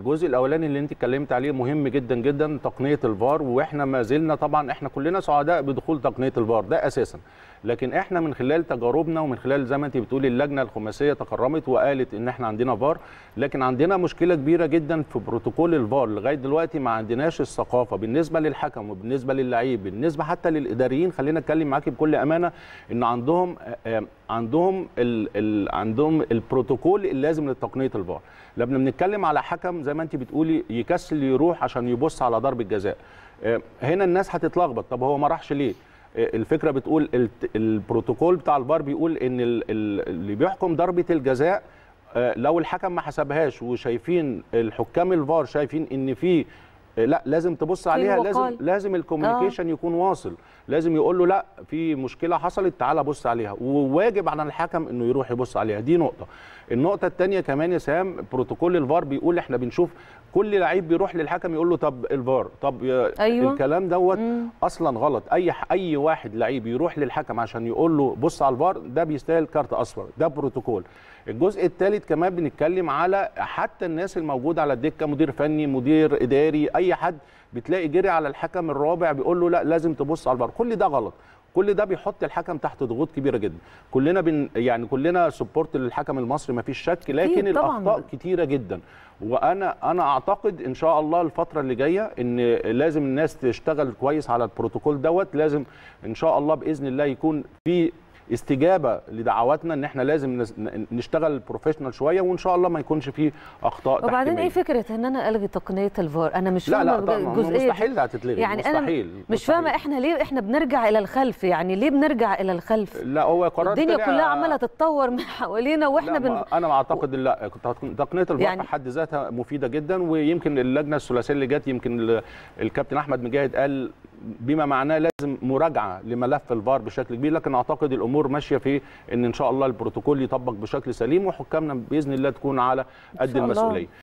الجزء الاولاني اللي انت اتكلمت عليه مهم جدا جدا تقنيه الفار واحنا ما زلنا طبعا احنا كلنا سعداء بدخول تقنيه الفار ده اساسا لكن احنا من خلال تجاربنا ومن خلال زي ما انت بتقولي اللجنه الخماسيه تكرمت وقالت ان احنا عندنا فار لكن عندنا مشكله كبيره جدا في بروتوكول الفار لغايه دلوقتي ما عندناش الثقافه بالنسبه للحكم وبالنسبه للعيب بالنسبه حتى للاداريين خلينا اتكلم معاكي بكل امانه ان عندهم آه، عندهم ال ال عندهم البروتوكول اللازم لتقنيه الفار لما بنتكلم على حكم زي ما انت بتقولي يكسل يروح عشان يبص على ضربه جزاء آه، هنا الناس هتتلخبط طب هو ما راحش ليه آه، الفكره بتقول الت- البروتوكول بتاع الفار بيقول ان ال- ال- اللي بيحكم ضربه الجزاء آه، لو الحكم ما حسبهاش وشايفين الحكام الفار شايفين ان في آه، لا لازم تبص عليها لازم وقال. لازم الكوميونيكيشن يكون واصل لازم يقول له لا في مشكله حصلت تعالى بص عليها وواجب على الحكم انه يروح يبص عليها دي نقطه النقطه الثانيه كمان يا سام بروتوكول الفار بيقول احنا بنشوف كل لعيب بيروح للحكم يقول له طب الفار طب يا- أيوة. الكلام دوت اصلا غلط اي ح- اي واحد لعيب يروح للحكم عشان يقول له بص على الفار ده بيستاهل كارت اصفر ده بروتوكول الجزء الثالث كمان بنتكلم على حتى الناس الموجوده على الدكه مدير فني مدير اداري اي حد بتلاقي جري على الحكم الرابع بيقول له لا لازم تبص على الفار كل ده غلط كل ده بيحط الحكم تحت ضغوط كبيره جدا كلنا بن يعني كلنا سبورت للحكم المصري ما فيش شك لكن أكيد طبعاً. الاخطاء كتيره جدا وانا انا اعتقد ان شاء الله الفتره اللي جايه ان لازم الناس تشتغل كويس على البروتوكول دوت لازم ان شاء الله باذن الله يكون في استجابه لدعواتنا ان احنا لازم نس- نشتغل بروفيشنال شويه وان شاء الله ما يكونش فيه اخطاء وبعدين تحكيمية. ايه فكره ان انا الغي تقنيه الفار انا مش لا فاهمه لا طبعا الجزئيه دي. مستحيل هتتلغي يعني انا مستحيل مش مستحيل. فاهمه احنا ليه احنا بنرجع الى الخلف يعني ليه بنرجع الى الخلف لا هو قرار الدنيا طلع- كلها عماله تتطور من حوالينا واحنا لا بن... ما- انا اعتقد لا تقنيه الفار يعني- في حد ذاتها مفيده جدا ويمكن اللجنه الثلاثيه اللي جت يمكن ال- الكابتن احمد مجاهد قال بما معناه لازم مراجعه لملف الفار بشكل كبير لكن اعتقد الامور ماشيه في ان ان شاء الله البروتوكول يطبق بشكل سليم وحكامنا باذن الله تكون على قد شاء الله. المسؤوليه